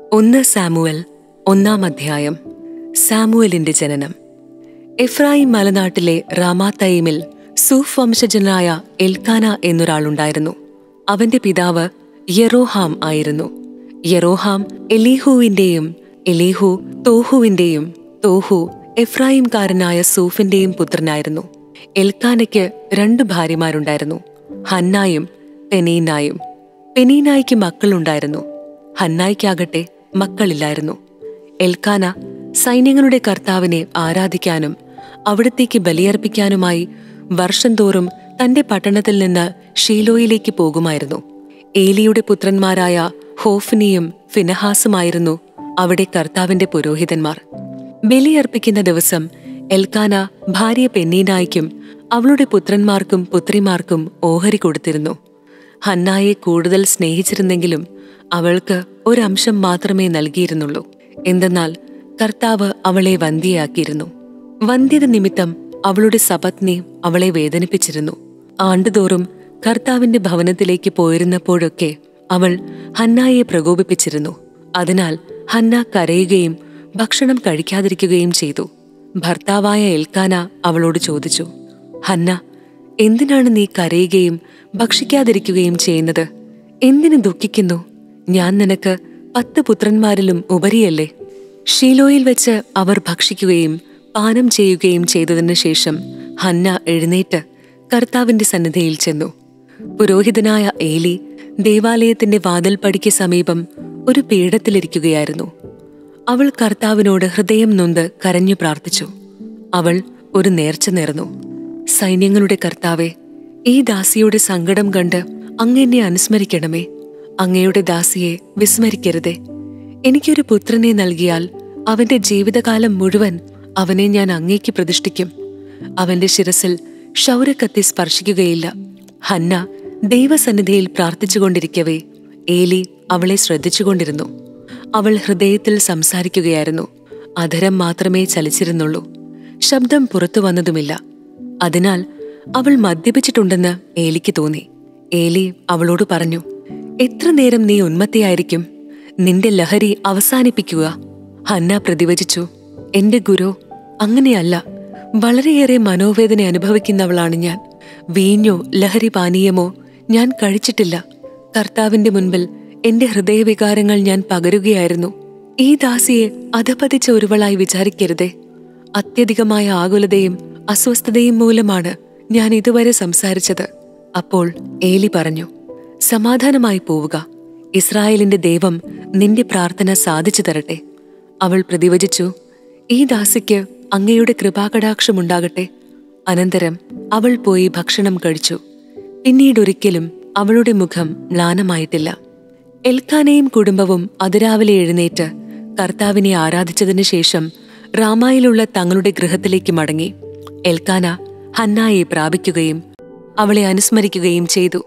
ഒന്ന് സാമുവൽ ഒന്നാം അധ്യായം സാമുവലിന്റെ ജനനം എഫ്രായിം മലനാട്ടിലെ റാമാത്തയിമിൽ സൂഫ് വംശജനായ എൽക്കാന എന്നൊരാളുണ്ടായിരുന്നു അവന്റെ പിതാവ് യെറോഹാം ആയിരുന്നു യെറോഹാം എലീഹുവിന്റെയും എലീഹു തോഹുവിന്റെയും തോഹു എഫ്രായിംകാരനായ സൂഫിന്റെയും പുത്രനായിരുന്നു എൽക്കാനയ്ക്ക് രണ്ടു ഭാര്യമാരുണ്ടായിരുന്നു ഹന്നായും പെനീനായും പെനീനായ്ക്ക് മക്കളുണ്ടായിരുന്നു ഹന്നായ്ക്കാകട്ടെ മക്കളില്ലായിരുന്നു എൽക്കാന സൈന്യങ്ങളുടെ കർത്താവിനെ ആരാധിക്കാനും അവിടത്തേക്ക് ബലിയർപ്പിക്കാനുമായി വർഷം തോറും തന്റെ പട്ടണത്തിൽ നിന്ന് ഷീലോയിലേക്ക് പോകുമായിരുന്നു ഏലിയുടെ പുത്രന്മാരായ ഹോഫ്നിയും ഫിനഹാസുമായിരുന്നു അവിടെ കർത്താവിന്റെ പുരോഹിതന്മാർ ബലിയർപ്പിക്കുന്ന ദിവസം എൽക്കാന ഭാര്യ പെന്നീനായ്ക്കും അവളുടെ പുത്രന്മാർക്കും പുത്രിമാർക്കും ഓഹരി കൊടുത്തിരുന്നു ഹന്നായെ കൂടുതൽ സ്നേഹിച്ചിരുന്നെങ്കിലും അവൾക്ക് ഒരംശം മാത്രമേ നൽകിയിരുന്നുള്ളൂ എന്തെന്നാൽ കർത്താവ് അവളെ വന്ധ്യയാക്കിയിരുന്നു വന്ധ്യത നിമിത്തം അവളുടെ സപത്നി അവളെ വേദനിപ്പിച്ചിരുന്നു ആണ്ടുതോറും കർത്താവിന്റെ ഭവനത്തിലേക്ക് പോയിരുന്നപ്പോഴൊക്കെ അവൾ ഹന്നായെ പ്രകോപിപ്പിച്ചിരുന്നു അതിനാൽ ഹന്ന കരയുകയും ഭക്ഷണം കഴിക്കാതിരിക്കുകയും ചെയ്തു ഭർത്താവായ എൽക്കാന അവളോട് ചോദിച്ചു ഹന്ന എന്തിനാണ് നീ കരയുകയും ഭക്ഷിക്കാതിരിക്കുകയും ചെയ്യുന്നത് എന്തിനു ദുഃഖിക്കുന്നു ഞാൻ നിനക്ക് പത്ത് പുത്രന്മാരിലും ഉപരിയല്ലേ ഷീലോയിൽ വെച്ച് അവർ ഭക്ഷിക്കുകയും പാനം ചെയ്യുകയും ചെയ്തതിനു ശേഷം ഹന്ന എഴുന്നേറ്റ് കർത്താവിന്റെ സന്നിധിയിൽ ചെന്നു പുരോഹിതനായ ഏലി ദേവാലയത്തിന്റെ വാതിൽപ്പടിക്ക് സമീപം ഒരു പീഠത്തിലിരിക്കുകയായിരുന്നു അവൾ കർത്താവിനോട് ഹൃദയം നൊന്ത് കരഞ്ഞു പ്രാർത്ഥിച്ചു അവൾ ഒരു നേർച്ച നേർന്നു സൈന്യങ്ങളുടെ കർത്താവെ ഈ ദാസിയുടെ സങ്കടം കണ്ട് അങ്ങെന്നെ അനുസ്മരിക്കണമേ അങ്ങയുടെ ദാസിയെ വിസ്മരിക്കരുതേ എനിക്കൊരു പുത്രനെ നൽകിയാൽ അവന്റെ ജീവിതകാലം മുഴുവൻ അവനെ ഞാൻ അങ്ങേക്ക് പ്രതിഷ്ഠിക്കും അവന്റെ ശിരസിൽ ക്ഷൗരക്കത്തി സ്പർശിക്കുകയില്ല ഹന്ന ദൈവസന്നിധിയിൽ പ്രാർത്ഥിച്ചുകൊണ്ടിരിക്കവേ ഏലി അവളെ ശ്രദ്ധിച്ചുകൊണ്ടിരുന്നു അവൾ ഹൃദയത്തിൽ സംസാരിക്കുകയായിരുന്നു അധരം മാത്രമേ ചലിച്ചിരുന്നുള്ളൂ ശബ്ദം പുറത്തു വന്നതുമില്ല അതിനാൽ അവൾ മദ്യപിച്ചിട്ടുണ്ടെന്ന് ഏലിക്ക് തോന്നി ഏലി അവളോട് പറഞ്ഞു എത്ര നേരം നീ ഉന്മത്തയായിരിക്കും നിന്റെ ലഹരി അവസാനിപ്പിക്കുക ഹന്ന പ്രതിവചിച്ചു എന്റെ ഗുരു അങ്ങനെയല്ല വളരെയേറെ മനോവേദന അനുഭവിക്കുന്നവളാണ് ഞാൻ വീഞ്ഞോ ലഹരി പാനീയമോ ഞാൻ കഴിച്ചിട്ടില്ല കർത്താവിന്റെ മുൻപിൽ എന്റെ ഹൃദയവികാരങ്ങൾ ഞാൻ പകരുകയായിരുന്നു ഈ ദാസിയെ അധപതിച്ച ഒരുവളായി വിചാരിക്കരുതേ അത്യധികമായ ആകുലതയും അസ്വസ്ഥതയും മൂലമാണ് ഞാൻ ഇതുവരെ സംസാരിച്ചത് അപ്പോൾ ഏലി പറഞ്ഞു സമാധാനമായി പോവുക ഇസ്രായേലിന്റെ ദൈവം നിന്റെ പ്രാർത്ഥന സാധിച്ചു തരട്ടെ അവൾ പ്രതിവചിച്ചു ഈ ദാസിക്ക് അങ്ങയുടെ കൃപാകടാക്ഷമുണ്ടാകട്ടെ അനന്തരം അവൾ പോയി ഭക്ഷണം കഴിച്ചു പിന്നീടൊരിക്കലും അവളുടെ മുഖം മ്ലാനമായിട്ടില്ല എൽക്കാനയും കുടുംബവും അതിരാവിലെ എഴുന്നേറ്റ് കർത്താവിനെ ആരാധിച്ചതിനു ശേഷം റാമായിലുള്ള തങ്ങളുടെ ഗൃഹത്തിലേക്ക് മടങ്ങി എൽക്കാന ഹന്നായെ പ്രാപിക്കുകയും അവളെ അനുസ്മരിക്കുകയും ചെയ്തു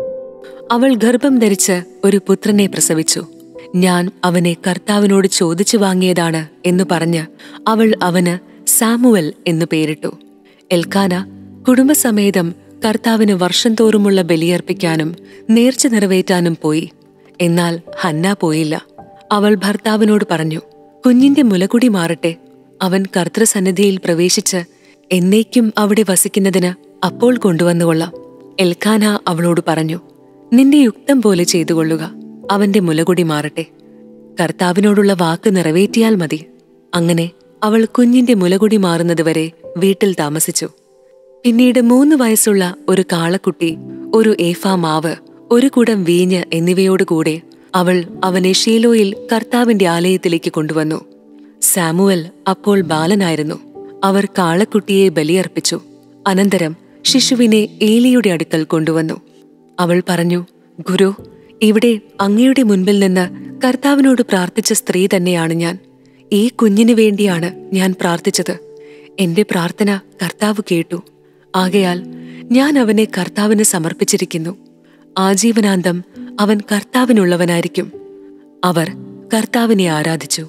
അവൾ ഗർഭം ധരിച്ച് ഒരു പുത്രനെ പ്രസവിച്ചു ഞാൻ അവനെ കർത്താവിനോട് ചോദിച്ചു വാങ്ങിയതാണ് എന്നു പറഞ്ഞ് അവൾ അവന് സാമുവൽ എന്നു പേരിട്ടു എൽക്കാന കുടുംബസമേതം കർത്താവിന് വർഷം തോറുമുള്ള ബലിയർപ്പിക്കാനും നേർച്ച നിറവേറ്റാനും പോയി എന്നാൽ ഹന്ന പോയില്ല അവൾ ഭർത്താവിനോട് പറഞ്ഞു കുഞ്ഞിന്റെ മുലകുടി മാറട്ടെ അവൻ കർത്തൃസന്നിധിയിൽ പ്രവേശിച്ച് എന്നേക്കും അവിടെ വസിക്കുന്നതിന് അപ്പോൾ കൊണ്ടുവന്നുകൊള്ളാം എൽക്കാന അവളോട് പറഞ്ഞു നിന്റെ യുക്തം പോലെ ചെയ്തുകൊള്ളുക അവന്റെ മുലകുടി മാറട്ടെ കർത്താവിനോടുള്ള വാക്ക് നിറവേറ്റിയാൽ മതി അങ്ങനെ അവൾ കുഞ്ഞിന്റെ മുലകുടി മാറുന്നതുവരെ വീട്ടിൽ താമസിച്ചു പിന്നീട് മൂന്ന് വയസ്സുള്ള ഒരു കാളക്കുട്ടി ഒരു ഏഫാ മാവ് ഒരു കുടം വീഞ്ഞ് എന്നിവയോടുകൂടെ അവൾ അവനെ ഷീലോയിൽ കർത്താവിന്റെ ആലയത്തിലേക്ക് കൊണ്ടുവന്നു സാമുവൽ അപ്പോൾ ബാലനായിരുന്നു അവർ കാളക്കുട്ടിയെ ബലിയർപ്പിച്ചു അനന്തരം ശിശുവിനെ ഏലിയുടെ അടുക്കൽ കൊണ്ടുവന്നു അവൾ പറഞ്ഞു ഗുരു ഇവിടെ അങ്ങയുടെ മുൻപിൽ നിന്ന് കർത്താവിനോട് പ്രാർത്ഥിച്ച സ്ത്രീ തന്നെയാണ് ഞാൻ ഈ കുഞ്ഞിനു വേണ്ടിയാണ് ഞാൻ പ്രാർത്ഥിച്ചത് എന്റെ പ്രാർത്ഥന കർത്താവ് കേട്ടു ആകയാൽ ഞാൻ അവനെ കർത്താവിന് സമർപ്പിച്ചിരിക്കുന്നു ആജീവനാന്തം അവൻ കർത്താവിനുള്ളവനായിരിക്കും അവർ കർത്താവിനെ ആരാധിച്ചു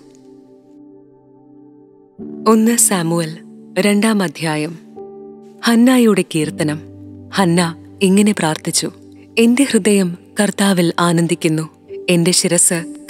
ഒന്ന് സാമുവൽ രണ്ടാം അധ്യായം ഹന്നായുടെ കീർത്തനം ഹന്ന ഇങ്ങനെ പ്രാർത്ഥിച്ചു എന്റെ ഹൃദയം കർത്താവിൽ ആനന്ദിക്കുന്നു എന്റെ ശിരസ്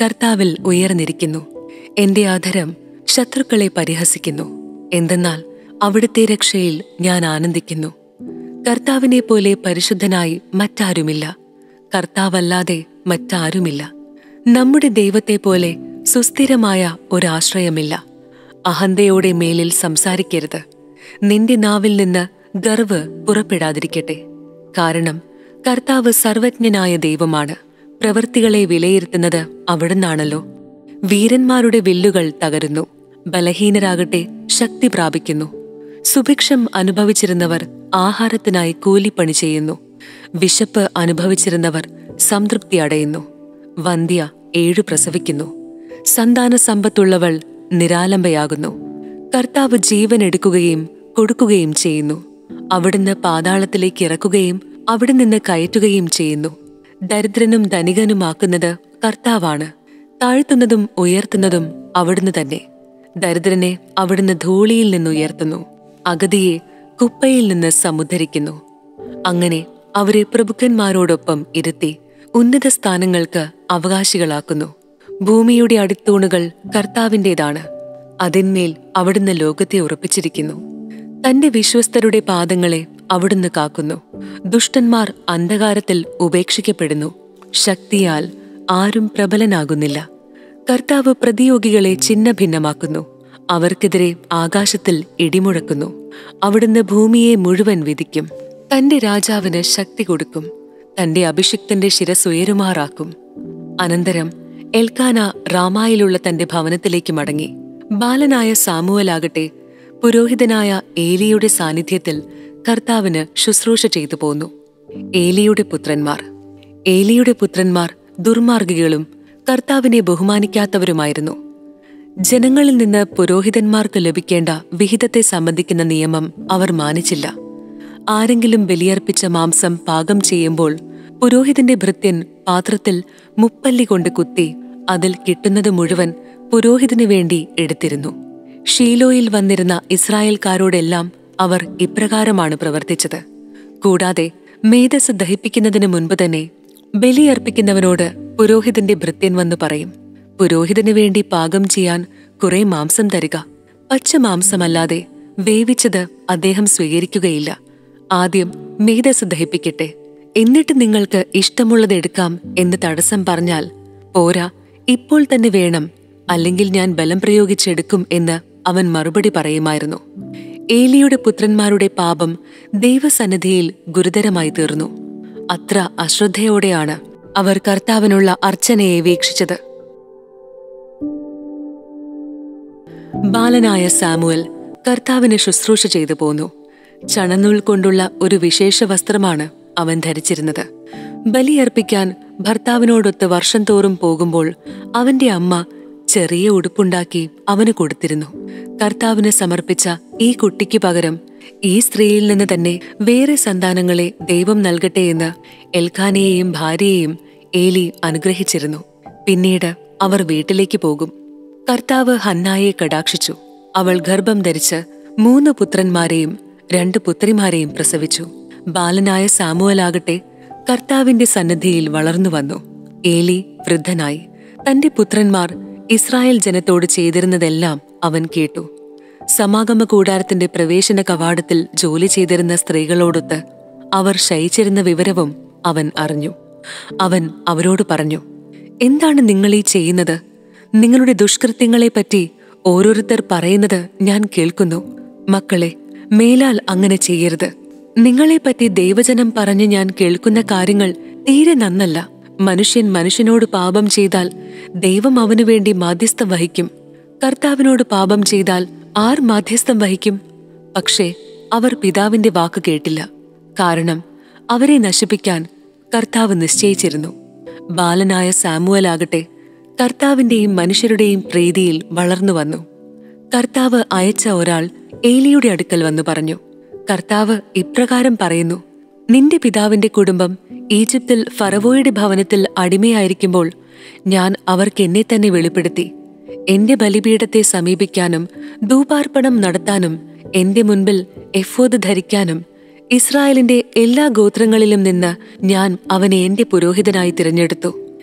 കർത്താവിൽ ഉയർന്നിരിക്കുന്നു എന്റെ ആധരം ശത്രുക്കളെ പരിഹസിക്കുന്നു എന്തെന്നാൽ അവിടുത്തെ രക്ഷയിൽ ഞാൻ ആനന്ദിക്കുന്നു കർത്താവിനെ പോലെ പരിശുദ്ധനായി മറ്റാരുമില്ല കർത്താവല്ലാതെ മറ്റാരുമില്ല നമ്മുടെ ദൈവത്തെ പോലെ സുസ്ഥിരമായ ഒരാശ്രയമില്ല അഹന്തയോടെ മേലിൽ സംസാരിക്കരുത് നിന്റെ നാവിൽ നിന്ന് ഗർവ് പുറപ്പെടാതിരിക്കട്ടെ കാരണം കർത്താവ് സർവജ്ഞനായ ദൈവമാണ് പ്രവൃത്തികളെ വിലയിരുത്തുന്നത് അവിടുന്നാണല്ലോ വീരന്മാരുടെ വില്ലുകൾ തകരുന്നു ബലഹീനരാകട്ടെ ശക്തി പ്രാപിക്കുന്നു സുഭിക്ഷം അനുഭവിച്ചിരുന്നവർ ആഹാരത്തിനായി കൂലിപ്പണി ചെയ്യുന്നു വിശപ്പ് അനുഭവിച്ചിരുന്നവർ സംതൃപ്തി അടയുന്നു വന്ധ്യ ഏഴു പ്രസവിക്കുന്നു സന്താന സമ്പത്തുള്ളവൾ നിരാലംബയാകുന്നു കർത്താവ് ജീവൻ എടുക്കുകയും കൊടുക്കുകയും ചെയ്യുന്നു അവിടുന്ന് പാതാളത്തിലേക്ക് ഇറക്കുകയും അവിടെ നിന്ന് കയറ്റുകയും ചെയ്യുന്നു ദരിദ്രനും ധനികനുമാക്കുന്നത് കർത്താവാണ് താഴ്ത്തുന്നതും ഉയർത്തുന്നതും അവിടുന്ന് തന്നെ ദരിദ്രനെ അവിടുന്ന് ധൂളിയിൽ നിന്ന് ഉയർത്തുന്നു അഗതിയെ കുപ്പയിൽ നിന്ന് സമുദ്ധരിക്കുന്നു അങ്ങനെ അവരെ പ്രഭുക്കന്മാരോടൊപ്പം ഇരുത്തി ഉന്നത സ്ഥാനങ്ങൾക്ക് അവകാശികളാക്കുന്നു ഭൂമിയുടെ അടിത്തൂണുകൾ കർത്താവിൻ്റെതാണ് അതിന്മേൽ അവിടുന്ന് ലോകത്തെ ഉറപ്പിച്ചിരിക്കുന്നു തന്റെ വിശ്വസ്തരുടെ പാദങ്ങളെ അവിടുന്ന് കാക്കുന്നു ദുഷ്ടന്മാർ അന്ധകാരത്തിൽ ഉപേക്ഷിക്കപ്പെടുന്നു ശക്തിയാൽ ആരും പ്രബലനാകുന്നില്ല കർത്താവ് പ്രതിയോഗികളെ ഛിന്ന ഭിന്നമാക്കുന്നു അവർക്കെതിരെ ആകാശത്തിൽ ഇടിമുഴക്കുന്നു അവിടുന്ന് ഭൂമിയെ മുഴുവൻ വിധിക്കും തന്റെ രാജാവിന് ശക്തി കൊടുക്കും തന്റെ അഭിഷിക്തന്റെ ശിരസുയരുമാറാക്കും അനന്തരം എൽക്കാന റാമായിലുള്ള തന്റെ ഭവനത്തിലേക്ക് മടങ്ങി ബാലനായ സാമുവലാകട്ടെ പുരോഹിതനായ ഏലിയുടെ സാന്നിധ്യത്തിൽ കർത്താവിന് ശുശ്രൂഷ ചെയ്തു പോന്നു ഏലിയുടെ പുത്രന്മാർ ഏലിയുടെ പുത്രന്മാർ ദുർമാർഗികളും കർത്താവിനെ ബഹുമാനിക്കാത്തവരുമായിരുന്നു ജനങ്ങളിൽ നിന്ന് പുരോഹിതന്മാർക്ക് ലഭിക്കേണ്ട വിഹിതത്തെ സംബന്ധിക്കുന്ന നിയമം അവർ മാനിച്ചില്ല ആരെങ്കിലും ബലിയർപ്പിച്ച മാംസം പാകം ചെയ്യുമ്പോൾ പുരോഹിതന്റെ ഭൃത്യൻ പാത്രത്തിൽ മുപ്പല്ലി കൊണ്ട് കുത്തി അതിൽ കിട്ടുന്നത് മുഴുവൻ പുരോഹിതനു വേണ്ടി എടുത്തിരുന്നു ഷീലോയിൽ വന്നിരുന്ന ഇസ്രായേൽക്കാരോടെല്ലാം അവർ ഇപ്രകാരമാണ് പ്രവർത്തിച്ചത് കൂടാതെ മേധസ് ദഹിപ്പിക്കുന്നതിന് മുൻപ് തന്നെ ബലിയർപ്പിക്കുന്നവനോട് പുരോഹിതന്റെ ഭൃത്യൻ വന്നു പറയും പുരോഹിതന് വേണ്ടി പാകം ചെയ്യാൻ കുറെ മാംസം തരിക പച്ച മാംസമല്ലാതെ വേവിച്ചത് അദ്ദേഹം സ്വീകരിക്കുകയില്ല ആദ്യം മേധസ് ദഹിപ്പിക്കട്ടെ എന്നിട്ട് നിങ്ങൾക്ക് ഇഷ്ടമുള്ളത് എടുക്കാം എന്ന് തടസ്സം പറഞ്ഞാൽ പോരാ ഇപ്പോൾ തന്നെ വേണം അല്ലെങ്കിൽ ഞാൻ ബലം പ്രയോഗിച്ചെടുക്കും എന്ന് അവൻ മറുപടി പറയുമായിരുന്നു ഏലിയുടെ പുത്രന്മാരുടെ പാപം ദൈവസന്നിധിയിൽ ഗുരുതരമായി തീർന്നു അത്ര അശ്രദ്ധയോടെയാണ് അവർ കർത്താവിനുള്ള അർച്ചനയെ വീക്ഷിച്ചത് ബാലനായ സാമുവൽ കർത്താവിന് ശുശ്രൂഷ ചെയ്തു പോന്നു ചണനൂൽ കൊണ്ടുള്ള ഒരു വിശേഷ വസ്ത്രമാണ് അവൻ ധരിച്ചിരുന്നത് ബലിയർപ്പിക്കാൻ ഭർത്താവിനോടൊത്ത് വർഷം തോറും പോകുമ്പോൾ അവന്റെ അമ്മ ചെറിയ ഉടുപ്പുണ്ടാക്കി അവന് കൊടുത്തിരുന്നു കർത്താവിന് സമർപ്പിച്ച ഈ കുട്ടിക്ക് പകരം ഈ സ്ത്രീയിൽ നിന്ന് തന്നെ വേറെ സന്താനങ്ങളെ ദൈവം നൽകട്ടെ എന്ന് എൽഖാനയെയും ഭാര്യയെയും ഏലി അനുഗ്രഹിച്ചിരുന്നു പിന്നീട് അവർ വീട്ടിലേക്ക് പോകും കർത്താവ് ഹന്നായെ കടാക്ഷിച്ചു അവൾ ഗർഭം ധരിച്ച് മൂന്ന് പുത്രന്മാരെയും രണ്ട് പുത്രിമാരെയും പ്രസവിച്ചു ബാലനായ സാമുവലാകട്ടെ കർത്താവിന്റെ സന്നിധിയിൽ വളർന്നു വന്നു ഏലി വൃദ്ധനായി തന്റെ പുത്രന്മാർ ഇസ്രായേൽ ജനത്തോട് ചെയ്തിരുന്നതെല്ലാം അവൻ കേട്ടു സമാഗമ കൂടാരത്തിന്റെ പ്രവേശന കവാടത്തിൽ ജോലി ചെയ്തിരുന്ന സ്ത്രീകളോടൊത്ത് അവർ ശയിച്ചിരുന്ന വിവരവും അവൻ അറിഞ്ഞു അവൻ അവരോട് പറഞ്ഞു എന്താണ് നിങ്ങൾ ഈ ചെയ്യുന്നത് നിങ്ങളുടെ ദുഷ്കൃത്യങ്ങളെപ്പറ്റി ഓരോരുത്തർ പറയുന്നത് ഞാൻ കേൾക്കുന്നു മക്കളെ മേലാൽ അങ്ങനെ ചെയ്യരുത് നിങ്ങളെപ്പറ്റി ദൈവജനം പറഞ്ഞ് ഞാൻ കേൾക്കുന്ന കാര്യങ്ങൾ തീരെ നന്നല്ല മനുഷ്യൻ മനുഷ്യനോട് പാപം ചെയ്താൽ ദൈവം അവനു വേണ്ടി മാധ്യസ്ഥം വഹിക്കും കർത്താവിനോട് പാപം ചെയ്താൽ ആർ മാധ്യസ്ഥം വഹിക്കും പക്ഷേ അവർ പിതാവിന്റെ വാക്ക് കേട്ടില്ല കാരണം അവരെ നശിപ്പിക്കാൻ കർത്താവ് നിശ്ചയിച്ചിരുന്നു ബാലനായ സാമുവലാകട്ടെ കർത്താവിന്റെയും മനുഷ്യരുടെയും പ്രീതിയിൽ വളർന്നു വന്നു കർത്താവ് അയച്ച ഒരാൾ ഏലിയുടെ അടുക്കൽ വന്നു പറഞ്ഞു കർത്താവ് ഇപ്രകാരം പറയുന്നു നിന്റെ പിതാവിന്റെ കുടുംബം ഈജിപ്തിൽ ഫറവോയുടെ ഭവനത്തിൽ അടിമയായിരിക്കുമ്പോൾ ഞാൻ അവർക്ക് എന്നെ തന്നെ വെളിപ്പെടുത്തി എന്റെ ബലിപീഠത്തെ സമീപിക്കാനും ധൂപാർപ്പണം നടത്താനും എന്റെ മുൻപിൽ എഫോദ് ധരിക്കാനും ഇസ്രായേലിന്റെ എല്ലാ ഗോത്രങ്ങളിലും നിന്ന് ഞാൻ അവനെ എന്റെ പുരോഹിതനായി തിരഞ്ഞെടുത്തു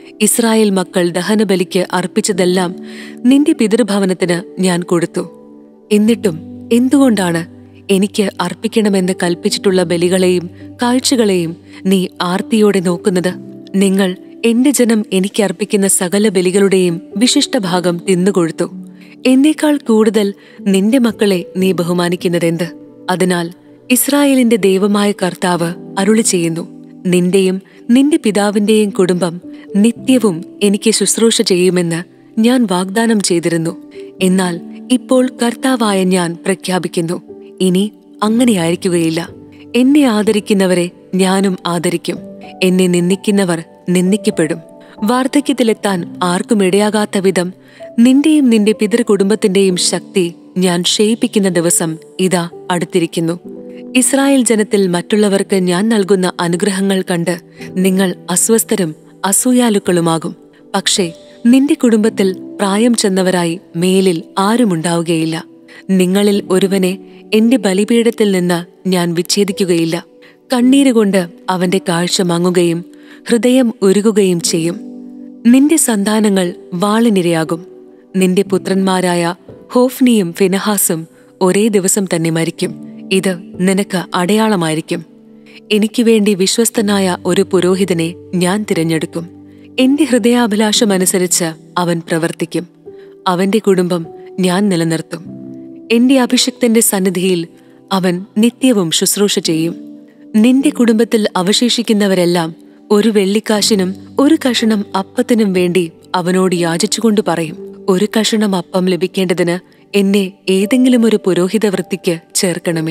ഇസ്രായേൽ മക്കൾ ദഹനബലിക്ക് അർപ്പിച്ചതെല്ലാം നിന്റെ പിതൃഭവനത്തിന് ഞാൻ കൊടുത്തു എന്നിട്ടും എന്തുകൊണ്ടാണ് എനിക്ക് അർപ്പിക്കണമെന്ന് കൽപ്പിച്ചിട്ടുള്ള ബലികളെയും കാഴ്ചകളെയും നീ ആർത്തിയോടെ നോക്കുന്നത് നിങ്ങൾ എന്റെ ജനം എനിക്ക് അർപ്പിക്കുന്ന സകല ബലികളുടെയും വിശിഷ്ട ഭാഗം തിന്നുകൊടുത്തു എന്നേക്കാൾ കൂടുതൽ നിന്റെ മക്കളെ നീ ബഹുമാനിക്കുന്നതെന്ത് അതിനാൽ ഇസ്രായേലിന്റെ ദൈവമായ കർത്താവ് അരുളി ചെയ്യുന്നു നിന്റെയും നിന്റെ പിതാവിന്റെയും കുടുംബം നിത്യവും എനിക്ക് ശുശ്രൂഷ ചെയ്യുമെന്ന് ഞാൻ വാഗ്ദാനം ചെയ്തിരുന്നു എന്നാൽ ഇപ്പോൾ കർത്താവായ ഞാൻ പ്രഖ്യാപിക്കുന്നു ഇനി അങ്ങനെയായിരിക്കുകയില്ല എന്നെ ആദരിക്കുന്നവരെ ഞാനും ആദരിക്കും എന്നെ നിന്ദിക്കുന്നവർ നിന്ദിക്കപ്പെടും വാർദ്ധക്യത്തിലെത്താൻ ആർക്കും ഇടയാകാത്ത വിധം നിന്റെയും നിന്റെ പിതൃകുടുംബത്തിന്റെയും ശക്തി ഞാൻ ക്ഷയിപ്പിക്കുന്ന ദിവസം ഇതാ അടുത്തിരിക്കുന്നു ഇസ്രായേൽ ജനത്തിൽ മറ്റുള്ളവർക്ക് ഞാൻ നൽകുന്ന അനുഗ്രഹങ്ങൾ കണ്ട് നിങ്ങൾ അസ്വസ്ഥരും അസൂയാലുക്കളുമാകും പക്ഷേ നിന്റെ കുടുംബത്തിൽ പ്രായം ചെന്നവരായി മേലിൽ ആരുമുണ്ടാവുകയില്ല നിങ്ങളിൽ ഒരുവനെ എന്റെ ബലിപീഠത്തിൽ നിന്ന് ഞാൻ വിച്ഛേദിക്കുകയില്ല കണ്ണീരുകൊണ്ട് അവന്റെ കാഴ്ച മങ്ങുകയും ഹൃദയം ഉരുകുകയും ചെയ്യും നിന്റെ സന്താനങ്ങൾ വാളിനിരയാകും നിന്റെ പുത്രന്മാരായ ഹോഫ്നിയും ഫിനഹാസും ഒരേ ദിവസം തന്നെ മരിക്കും ഇത് നിനക്ക് അടയാളമായിരിക്കും എനിക്ക് വേണ്ടി വിശ്വസ്തനായ ഒരു പുരോഹിതനെ ഞാൻ തിരഞ്ഞെടുക്കും എന്റെ ഹൃദയാഭിലാഷമനുസരിച്ച് അവൻ പ്രവർത്തിക്കും അവന്റെ കുടുംബം ഞാൻ നിലനിർത്തും എന്റെ അഭിഷിക്തന്റെ സന്നിധിയിൽ അവൻ നിത്യവും ശുശ്രൂഷ ചെയ്യും നിന്റെ കുടുംബത്തിൽ അവശേഷിക്കുന്നവരെല്ലാം ഒരു വെള്ളിക്കാശിനും ഒരു കഷണം അപ്പത്തിനും വേണ്ടി അവനോട് യാചിച്ചുകൊണ്ട് പറയും ഒരു കഷണം അപ്പം ലഭിക്കേണ്ടതിന് എന്നെ ഏതെങ്കിലും ഒരു പുരോഹിത വൃത്തിക്ക് ചേർക്കണമേ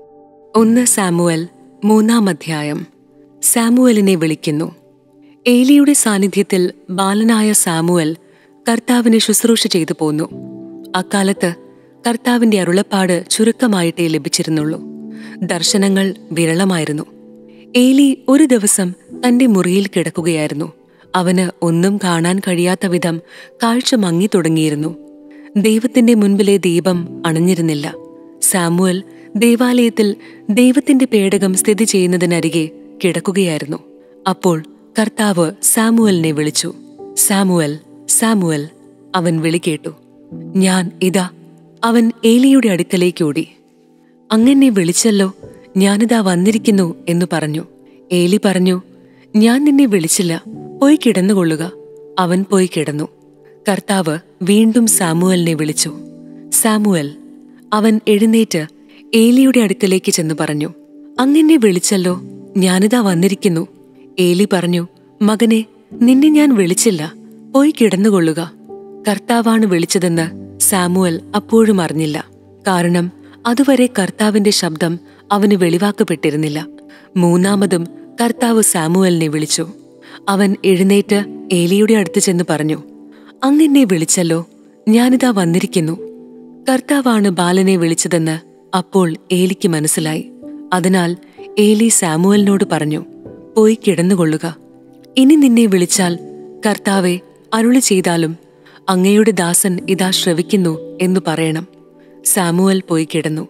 ഒന്ന് സാമുവൽ മൂന്നാം അധ്യായം സാമുവലിനെ വിളിക്കുന്നു ഏലിയുടെ സാന്നിധ്യത്തിൽ ബാലനായ സാമുവൽ കർത്താവിന് ശുശ്രൂഷ ചെയ്തു പോന്നു അക്കാലത്ത് കർത്താവിന്റെ അരുളപ്പാട് ചുരുക്കമായിട്ടേ ലഭിച്ചിരുന്നുള്ളൂ ദർശനങ്ങൾ വിരളമായിരുന്നു ഏലി ഒരു ദിവസം തന്റെ മുറിയിൽ കിടക്കുകയായിരുന്നു അവന് ഒന്നും കാണാൻ കഴിയാത്ത വിധം കാഴ്ച മങ്ങി തുടങ്ങിയിരുന്നു ദൈവത്തിന്റെ മുൻപിലെ ദീപം അണഞ്ഞിരുന്നില്ല സാമുവൽ ദേവാലയത്തിൽ ദൈവത്തിന്റെ പേടകം സ്ഥിതി ചെയ്യുന്നതിനരികെ കിടക്കുകയായിരുന്നു അപ്പോൾ കർത്താവ് സാമുവലിനെ വിളിച്ചു സാമുവൽ സാമുവൽ അവൻ വിളി കേട്ടു ഞാൻ ഇതാ അവൻ ഏലിയുടെ അടുക്കലേക്ക് ഓടി അങ്ങനെ വിളിച്ചല്ലോ ഞാനിതാ വന്നിരിക്കുന്നു എന്നു പറഞ്ഞു ഏലി പറഞ്ഞു ഞാൻ നിന്നെ വിളിച്ചില്ല പോയി കിടന്നുകൊള്ളുക അവൻ പോയി കിടന്നു കർത്താവ് വീണ്ടും സാമുവലിനെ വിളിച്ചു സാമുവൽ അവൻ എഴുന്നേറ്റ് ഏലിയുടെ അടുക്കലേക്ക് ചെന്ന് പറഞ്ഞു അങ്ങനെ വിളിച്ചല്ലോ ഞാനിതാ വന്നിരിക്കുന്നു ഏലി പറഞ്ഞു മകനെ നിന്നെ ഞാൻ വിളിച്ചില്ല പോയി കിടന്നുകൊള്ളുക കർത്താവാണ് വിളിച്ചതെന്ന് സാമുവൽ അപ്പോഴും അറിഞ്ഞില്ല കാരണം അതുവരെ കർത്താവിന്റെ ശബ്ദം അവന് വെളിവാക്കപ്പെട്ടിരുന്നില്ല മൂന്നാമതും കർത്താവ് സാമുവലിനെ വിളിച്ചു അവൻ എഴുന്നേറ്റ് ഏലിയുടെ അടുത്ത് ചെന്ന് പറഞ്ഞു അങ്ങനെ വിളിച്ചല്ലോ ഞാനിതാ വന്നിരിക്കുന്നു കർത്താവാണ് ബാലനെ വിളിച്ചതെന്ന് അപ്പോൾ ഏലിക്ക് മനസ്സിലായി അതിനാൽ ഏലി സാമുവലിനോട് പറഞ്ഞു പോയി കിടന്നുകൊള്ളുക ഇനി നിന്നെ വിളിച്ചാൽ കർത്താവെ അരുളി ചെയ്താലും അങ്ങയുടെ ദാസൻ ഇതാ ശ്രവിക്കുന്നു എന്നു പറയണം സാമുവൽ പോയി കിടന്നു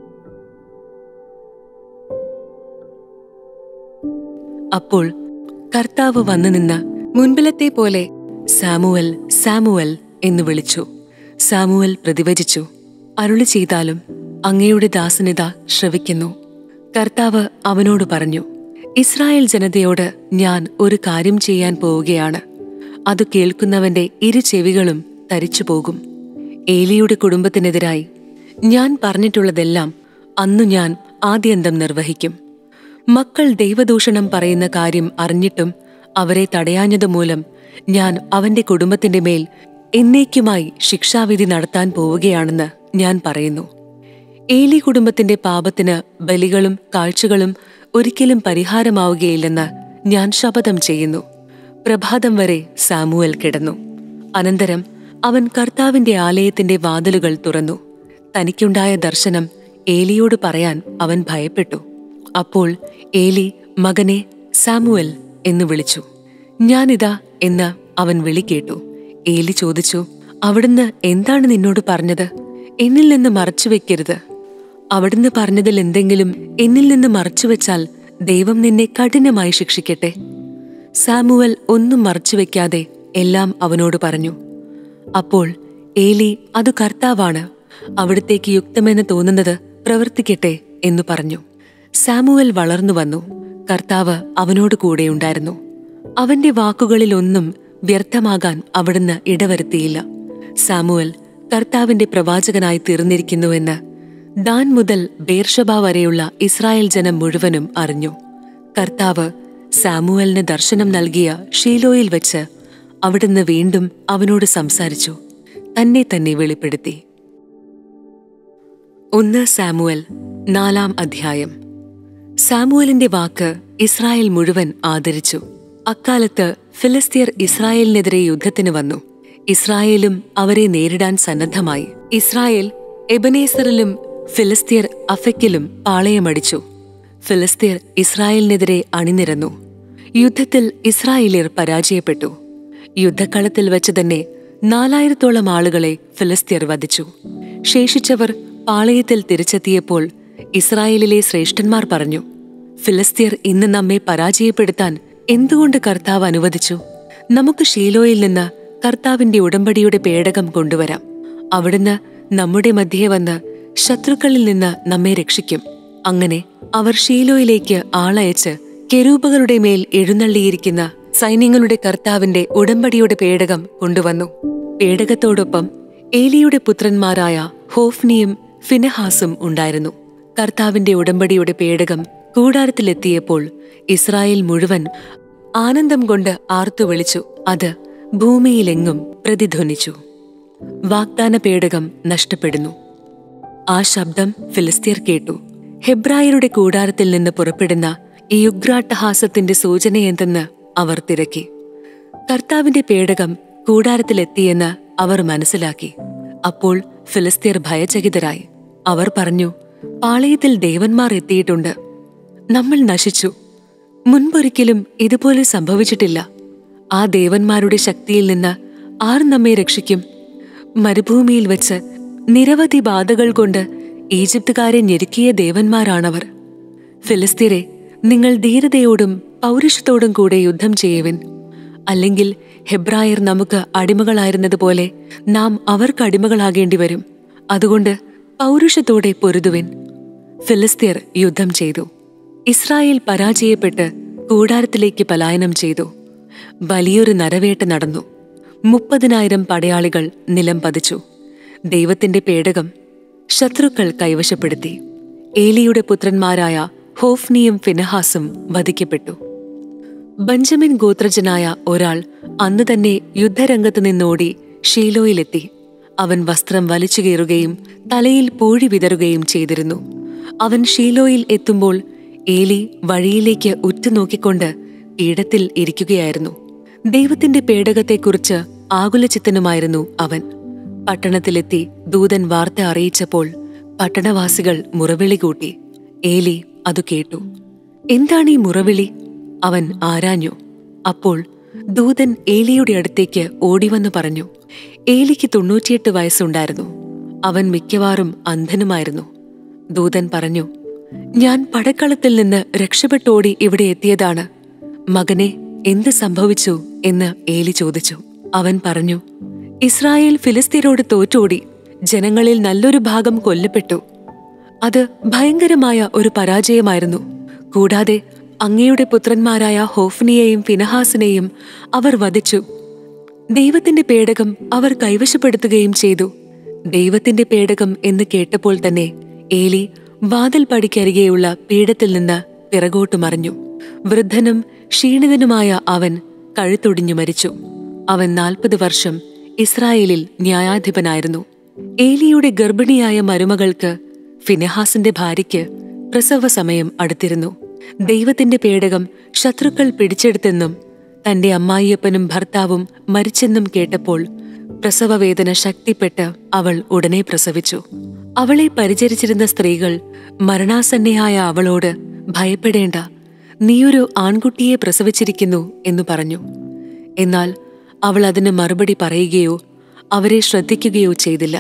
അപ്പോൾ കർത്താവ് വന്നു നിന്ന് മുൻപിലത്തെ പോലെ സാമുവൽ സാമുവൽ എന്ന് വിളിച്ചു സാമുവൽ പ്രതിവചിച്ചു അരുളി ചെയ്താലും അങ്ങയുടെ ദാസനിത ശ്രവിക്കുന്നു കർത്താവ് അവനോട് പറഞ്ഞു ഇസ്രായേൽ ജനതയോട് ഞാൻ ഒരു കാര്യം ചെയ്യാൻ പോവുകയാണ് അത് കേൾക്കുന്നവന്റെ ഇരു ചെവികളും തരിച്ചു പോകും ഏലിയുടെ കുടുംബത്തിനെതിരായി ഞാൻ പറഞ്ഞിട്ടുള്ളതെല്ലാം അന്നു ഞാൻ ആദ്യന്തം നിർവഹിക്കും മക്കൾ ദൈവദൂഷണം പറയുന്ന കാര്യം അറിഞ്ഞിട്ടും അവരെ തടയാഞ്ഞതുമൂലം ഞാൻ അവന്റെ കുടുംബത്തിന്റെ മേൽ എന്നേക്കുമായി ശിക്ഷാവിധി നടത്താൻ പോവുകയാണെന്ന് ഞാൻ പറയുന്നു ഏലി കുടുംബത്തിന്റെ പാപത്തിന് ബലികളും കാഴ്ചകളും ഒരിക്കലും പരിഹാരമാവുകയില്ലെന്ന് ഞാൻ ശപഥം ചെയ്യുന്നു പ്രഭാതം വരെ സാമുവൽ കിടന്നു അനന്തരം അവൻ കർത്താവിന്റെ ആലയത്തിന്റെ വാതിലുകൾ തുറന്നു തനിക്കുണ്ടായ ദർശനം ഏലിയോട് പറയാൻ അവൻ ഭയപ്പെട്ടു അപ്പോൾ ഏലി മകനെ സാമുവൽ എന്ന് വിളിച്ചു ഞാനിതാ എന്ന് അവൻ വിളി കേട്ടു ഏലി ചോദിച്ചു അവിടുന്ന് എന്താണ് നിന്നോട് പറഞ്ഞത് എന്നിൽ നിന്ന് മറച്ചു വെക്കരുത് അവിടുന്ന് പറഞ്ഞതിൽ എന്തെങ്കിലും എന്നിൽ നിന്ന് മറച്ചുവെച്ചാൽ ദൈവം നിന്നെ കഠിനമായി ശിക്ഷിക്കട്ടെ സാമുവൽ ഒന്നും മറച്ചുവെക്കാതെ എല്ലാം അവനോട് പറഞ്ഞു അപ്പോൾ ഏലി അത് കർത്താവാണ് അവിടത്തേക്ക് യുക്തമെന്ന് തോന്നുന്നത് പ്രവർത്തിക്കട്ടെ എന്നു പറഞ്ഞു സാമുവൽ വളർന്നു വന്നു കർത്താവ് അവനോട് കൂടെയുണ്ടായിരുന്നു അവന്റെ വാക്കുകളിലൊന്നും വ്യർത്ഥമാകാൻ അവിടുന്ന് ഇടവരുത്തിയില്ല സാമുവൽ കർത്താവിന്റെ പ്രവാചകനായി തീർന്നിരിക്കുന്നുവെന്ന് ദാൻ മുതൽ ബേർഷബ വരെയുള്ള ഇസ്രായേൽ ജനം മുഴുവനും അറിഞ്ഞു കർത്താവ് സാമുവലിന് ദർശനം നൽകിയ ഷീലോയിൽ വെച്ച് അവിടുന്ന് വീണ്ടും അവനോട് സംസാരിച്ചു തന്നെ തന്നെ വെളിപ്പെടുത്തി ഒന്ന് സാമുവൽ നാലാം അധ്യായം സാമുവലിന്റെ വാക്ക് ഇസ്രായേൽ മുഴുവൻ ആദരിച്ചു അക്കാലത്ത് ഫിലിസ്തീർ ഇസ്രായേലിനെതിരെ യുദ്ധത്തിന് വന്നു ഇസ്രായേലും അവരെ നേരിടാൻ സന്നദ്ധമായി ഇസ്രായേൽ എബനേസറിലും ഫിലിസ്തീർ അഫക്കിലും പാളയമടിച്ചു ഫിലിസ്തീർ ഇസ്രായേലിനെതിരെ അണിനിരന്നു യുദ്ധത്തിൽ ഇസ്രായേലിയർ പരാജയപ്പെട്ടു യുദ്ധക്കളത്തിൽ വെച്ച് തന്നെ നാലായിരത്തോളം ആളുകളെ ഫിലിസ്തീർ വധിച്ചു ശേഷിച്ചവർ പാളയത്തിൽ തിരിച്ചെത്തിയപ്പോൾ ഇസ്രായേലിലെ ശ്രേഷ്ഠന്മാർ പറഞ്ഞു ഫിലിസ്തീർ ഇന്ന് നമ്മെ പരാജയപ്പെടുത്താൻ എന്തുകൊണ്ട് കർത്താവ് അനുവദിച്ചു നമുക്ക് ഷീലോയിൽ നിന്ന് കർത്താവിന്റെ ഉടമ്പടിയുടെ പേടകം കൊണ്ടുവരാം അവിടുന്ന് നമ്മുടെ മധ്യേ വന്ന് ശത്രുക്കളിൽ നിന്ന് നമ്മെ രക്ഷിക്കും അങ്ങനെ അവർ ഷീലോയിലേക്ക് ആളയച്ച് കെരൂപകളുടെ മേൽ എഴുന്നള്ളിയിരിക്കുന്ന സൈന്യങ്ങളുടെ കർത്താവിന്റെ ഉടമ്പടിയുടെ പേടകം കൊണ്ടുവന്നു പേടകത്തോടൊപ്പം ഏലിയുടെ പുത്രന്മാരായ ഹോഫ്നിയും ഫിനഹാസും ഉണ്ടായിരുന്നു കർത്താവിന്റെ ഉടമ്പടിയുടെ പേടകം കൂടാരത്തിലെത്തിയപ്പോൾ ഇസ്രായേൽ മുഴുവൻ ആനന്ദം കൊണ്ട് ആർത്തു വിളിച്ചു അത് ഭൂമിയിലെങ്ങും പ്രതിധ്വനിച്ചു വാഗ്ദാന പേടകം നഷ്ടപ്പെടുന്നു ആ ശബ്ദം ഫിലിസ്തീർ കേട്ടു ഹെബ്രായരുടെ കൂടാരത്തിൽ നിന്ന് പുറപ്പെടുന്ന ഈ ഉഗ്രാട്ടഹാസത്തിന്റെ സൂചനയെന്തെന്ന് അവർ തിരക്കി കർത്താവിന്റെ പേടകം കൂടാരത്തിലെത്തിയെന്ന് അവർ മനസ്സിലാക്കി അപ്പോൾ ഫിലിസ്തീർ ഭയചകിതരായി അവർ പറഞ്ഞു പാളയത്തിൽ ദേവന്മാർ എത്തിയിട്ടുണ്ട് നമ്മൾ നശിച്ചു മുൻപൊരിക്കലും ഇതുപോലെ സംഭവിച്ചിട്ടില്ല ആ ദേവന്മാരുടെ ശക്തിയിൽ നിന്ന് ആർ നമ്മെ രക്ഷിക്കും മരുഭൂമിയിൽ വെച്ച് നിരവധി ബാധകൾ കൊണ്ട് ഈജിപ്തുകാരെ ഞെരുക്കിയ ദേവന്മാരാണവർ ഫിലിസ്തീരെ നിങ്ങൾ ധീരതയോടും പൗരുഷത്തോടും കൂടെ യുദ്ധം ചെയ്യുവിൻ അല്ലെങ്കിൽ ഹെബ്രായർ നമുക്ക് അടിമകളായിരുന്നതുപോലെ നാം അവർക്ക് അടിമകളാകേണ്ടി വരും അതുകൊണ്ട് പൗരുഷത്തോടെ പൊരുതുവിൻ ഫിലിസ്തീർ യുദ്ധം ചെയ്തു ഇസ്രായേൽ പരാജയപ്പെട്ട് കൂടാരത്തിലേക്ക് പലായനം ചെയ്തു വലിയൊരു നരവേട്ട നടന്നു മുപ്പതിനായിരം പടയാളികൾ നിലം പതിച്ചു ദൈവത്തിന്റെ പേടകം ശത്രുക്കൾ കൈവശപ്പെടുത്തി ഏലിയുടെ പുത്രന്മാരായ ഹോഫ്നിയും ഫിനഹാസും വധിക്കപ്പെട്ടു ബഞ്ചമിൻ ഗോത്രജനായ ഒരാൾ അന്ന് തന്നെ യുദ്ധരംഗത്ത് നിന്നോടി ഷീലോയിലെത്തി അവൻ വസ്ത്രം വലിച്ചു കീറുകയും തലയിൽ പൂഴി വിതറുകയും ചെയ്തിരുന്നു അവൻ ഷീലോയിൽ എത്തുമ്പോൾ ഏലി വഴിയിലേക്ക് ഉറ്റുനോക്കിക്കൊണ്ട് പീഠത്തിൽ ഇരിക്കുകയായിരുന്നു ദൈവത്തിന്റെ പേടകത്തെക്കുറിച്ച് ആകുലചിത്തനുമായിരുന്നു അവൻ പട്ടണത്തിലെത്തി ദൂതൻ വാർത്ത അറിയിച്ചപ്പോൾ പട്ടണവാസികൾ മുറവിളി കൂട്ടി ഏലി അത് കേട്ടു എന്താണ് ഈ മുറവിളി അവൻ ആരാഞ്ഞു അപ്പോൾ ദൂതൻ ഏലിയുടെ അടുത്തേക്ക് ഓടിവന്നു പറഞ്ഞു ഏലിക്ക് തൊണ്ണൂറ്റിയെട്ട് വയസ്സുണ്ടായിരുന്നു അവൻ മിക്കവാറും അന്ധനുമായിരുന്നു ദൂതൻ പറഞ്ഞു ഞാൻ പടക്കളത്തിൽ നിന്ന് രക്ഷപ്പെട്ടോടി ഇവിടെ എത്തിയതാണ് മകനെ എന്ത് സംഭവിച്ചു എന്ന് ഏലി ചോദിച്ചു അവൻ പറഞ്ഞു ഇസ്രായേൽ ഫിലിസ്തീനോട് തോറ്റോടി ജനങ്ങളിൽ നല്ലൊരു ഭാഗം കൊല്ലപ്പെട്ടു അത് ഭയങ്കരമായ ഒരു പരാജയമായിരുന്നു കൂടാതെ അങ്ങയുടെ പുത്രന്മാരായ ഹോഫ്നിയെയും ഫിനഹാസിനെയും അവർ വധിച്ചു ദൈവത്തിന്റെ പേടകം അവർ കൈവശപ്പെടുത്തുകയും ചെയ്തു ദൈവത്തിന്റെ പേടകം എന്ന് കേട്ടപ്പോൾ തന്നെ ഏലി വാതിൽ പടിക്കരികെയുള്ള പീഠത്തിൽ നിന്ന് പിറകോട്ട് മറിഞ്ഞു വൃദ്ധനും ക്ഷീണിതനുമായ അവൻ കഴുത്തൊടിഞ്ഞു മരിച്ചു അവൻ നാൽപ്പത് വർഷം ഇസ്രായേലിൽ ന്യായാധിപനായിരുന്നു ഏലിയുടെ ഗർഭിണിയായ മരുമകൾക്ക് ഫിനെഹാസിന്റെ ഭാര്യയ്ക്ക് പ്രസവ സമയം അടുത്തിരുന്നു ദൈവത്തിന്റെ പേടകം ശത്രുക്കൾ പിടിച്ചെടുത്തെന്നും തന്റെ അമ്മായിയപ്പനും ഭർത്താവും മരിച്ചെന്നും കേട്ടപ്പോൾ പ്രസവവേദന ശക്തിപ്പെട്ട് അവൾ ഉടനെ പ്രസവിച്ചു അവളെ പരിചരിച്ചിരുന്ന സ്ത്രീകൾ മരണാസന്നയായ അവളോട് ഭയപ്പെടേണ്ട നീയൊരു ആൺകുട്ടിയെ പ്രസവിച്ചിരിക്കുന്നു എന്നു പറഞ്ഞു എന്നാൽ അവൾ അതിന് മറുപടി പറയുകയോ അവരെ ശ്രദ്ധിക്കുകയോ ചെയ്തില്ല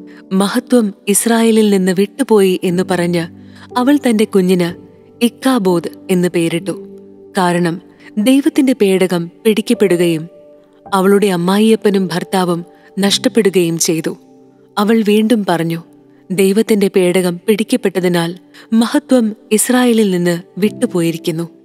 മഹത്വം ഇസ്രായേലിൽ നിന്ന് വിട്ടുപോയി എന്ന് പറഞ്ഞ് അവൾ തന്റെ കുഞ്ഞിന് ഇക്കാബോധ് എന്ന് പേരിട്ടു കാരണം ദൈവത്തിന്റെ പേടകം പിടിക്കപ്പെടുകയും അവളുടെ അമ്മായിയപ്പനും ഭർത്താവും നഷ്ടപ്പെടുകയും ചെയ്തു അവൾ വീണ്ടും പറഞ്ഞു ദൈവത്തിന്റെ പേടകം പിടിക്കപ്പെട്ടതിനാൽ മഹത്വം ഇസ്രായേലിൽ നിന്ന് വിട്ടുപോയിരിക്കുന്നു